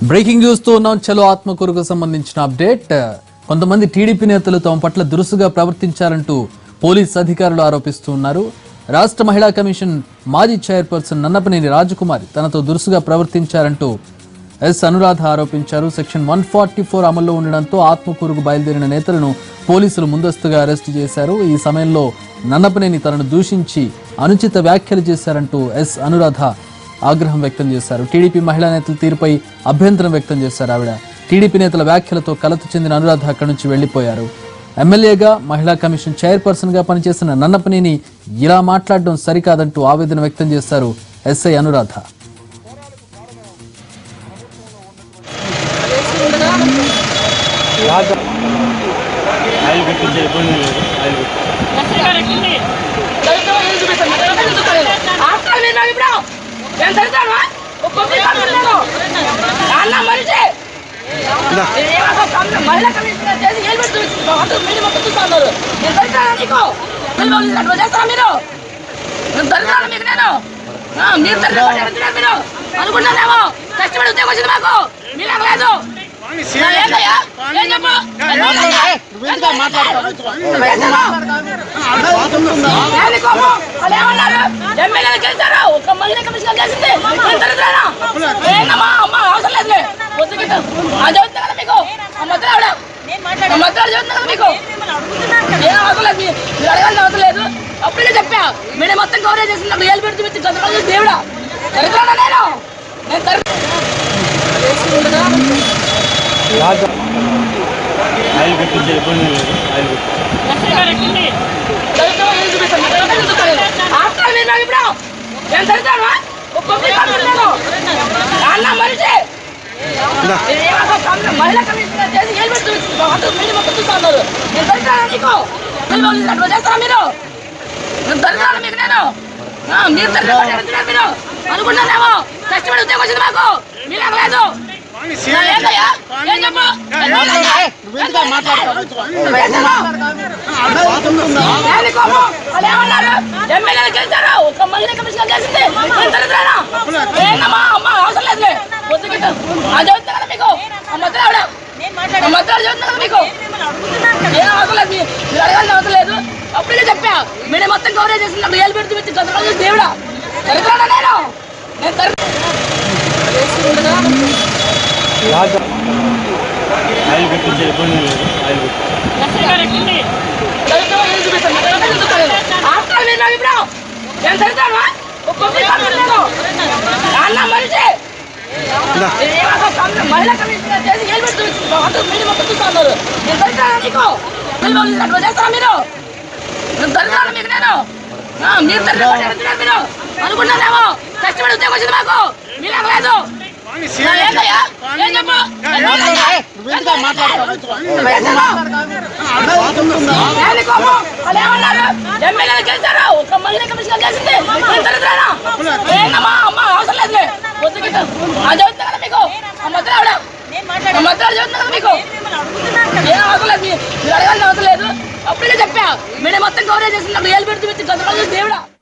Breaking news తో ఉన్నాం చలో ఆత్మకూరుకు సంబంధించిన అప్డేట్ కొంతమంది టీడీపీ నేతలు తమ పట్ల దురుసుగా ప్రవర్తించారంటూ పోలీస్ అధికారులు ఆరోపిస్తూ ఉన్నారు రాష్ట్ర మహిళా కమిషన్ మాజీ చైర్పర్సన్ నన్నపనేని రాజకుమారి తనతో దురుసుగా ప్రవర్తించారంటూ ఎస్ అనురాధ ఆరోపించారు సెక్షన్ వన్ ఫార్టీ ఫోర్ అమల్లో ఉండడంతో ఆత్మకూరుకు బయలుదేరిన నేతలను పోలీసులు ముందస్తుగా అరెస్టు చేశారు ఈ సమయంలో నన్నపనేని తనను దూషించి అనుచిత వ్యాఖ్యలు చేశారంటూ ఎస్ అనురాధ ఆగ్రహం వ్యక్తం చేశారు టీడీపీ మహిళా నేతల తీరుపై అభ్యంతరం వ్యక్తం చేశారు ఆవిడ టీడీపీ నేతల వ్యాఖ్యలతో కలత చెందిన అనురాధ అక్కడి నుంచి వెళ్లిపోయారు ఎమ్మెల్యేగా మహిళా కమిషన్ చైర్పర్సన్ గా పనిచేసిన నన్నపనేని ఇలా మాట్లాడడం సరికాదంటూ ఆవేదన వ్యక్తం చేశారు ఎస్ఐ అనురాధ ఆయిల్ పెట్టించే ఇబ్బంది లేదు ఆయిల్ పెట్టి మహిళా కమిషనర్ చేసి ఏం పెడుతున్నారు మీరు మొత్తం చూస్తున్నారు నేను దొరికాను నీకు మీరు చేస్తారా మీరు నేను దొరికాను మీకు నేను ఆ, మీరు దొరికారు మీరు అనుకుంటున్నారేమో కష్టపడి ఉద్యోగం వచ్చింది మాకు మీరు లేదు నా ఏందయ్యా? ఏం చెప్పు? ఏం ఏంది కోపం? వాళ్ళు ఏమన్నారు? ఎమ్మెల్యేలు గెలిచారు. ఒక్క మహిళా కమిషనర్ చేసింది. నేను దరిద్రానా? ఏందమ్మా? అమ్మ, అవసరం లేదులే. వద్దు గిట్ట. ఆ చెబుతున్నా కదా మీకు. ఆ మధ్యలో ఆవిడ. ఆ మధ్యలో చెబుతున్నా కదా మీకు. ఏం అవసరం లేదు. మీ- మీరు అడగాల్సిన అవసరం లేదు. అప్పుడే చెప్పా మీడియా మొత్తం కవరేజ్ చేసినప్పుడు ఏళ్ళు పెడుతూ పెట్టి గందరగోళం దేవుడా దరిద్రానా నేను నేను దరిద్ర ఆయిల్ పెట్టించే ఇబ్బంది లేదు ఆయిల్ పెట్టి మహిళా కమిషనర్ చేసి ఏం పెడుతున్నారు మీరు మొత్తం చూస్తున్నారు నేను దొరికాను నీకు మీరు చేస్తారా మీరు నేను దొరికాను మీకు నేను ఆ, మీరు దొరికారు మీరు అనుకుంటున్నారేమో కష్టపడి ఉద్యోగం వచ్చింది మాకు మీరు లేదు నా ఏందయ్యా? ఏం చెప్పు? ఏంది కోపం? వాళ్ళు ఏమన్నారు? ఎమ్మెల్యేలు గెలిచారు. ఒక్క మహిళా కమిషనర్ చేసింది. నేను దరిద్రానా? ఏందమ్మా? అమ్మ, అవసరం లేదులే. వద్దు గిట్ట. ఆ చెబుతున్నా కదా మీకు. ఆ మధ్యలో ఆవిడ. ఆ మధ్యలో చెబుతున్నా కదా మీకు. ఏం అవసరం లేదు. మీ- మీరు అడగాల్సిన అవసరం లేదు. అప్పుడే చెప్పా మీడియా మొత్తం కవరేజ్ చేసినప్పుడు ఏళ్ళు పెడుతూ పెట్టి గందరగోళం దేవుడా దరిద్రానా నేను నేను దరిద్ర ఆయిల్ పెట్టించే ఇబ్బంది లేదు ఆయిల్ పెట్టి మహిళా కమిషనర్ చేసి ఏం పెడుతున్నారు మీరు మొత్తం చూస్తున్నారు నేను దొరికాను నీకు మీరు చేస్తారా మీరు నేను దొరికాను మీకు నేను ఆ, మీరు దొరికారు మీరు అనుకుంటున్నారేమో కష్టపడి ఉద్యోగం వచ్చింది మాకు మీరు లేదు నా ఏందయ్యా? ఏం చెప్పు? ఏంది కోపం? వాళ్ళు ఏమన్నారు? ఎమ్మెల్యేలు గెలిచారు. ఒక్క మహిళా కమిషనర్ చేసింది. నేను దరిద్రానా? ఏందమ్మా? అమ్మ, అవసరం లేదులే. వద్దు గిట్ట. ఆ చెబుతున్నా కదా మీకు. ఆ మధ్యలో ఆవిడ. ఆ మధ్యలో చెబుతున్నా కదా మీకు. ఏం అవసరం లేదు. మీ- మీరు అడగాల్సిన అవసరం లేదు. అప్పుడే చెప్పా మీడియా మొత్తం కవరేజ్ చేసినప్పుడు ఏళ్ళు పెడుతూ పెట్టి గందరగోళం దేవుడా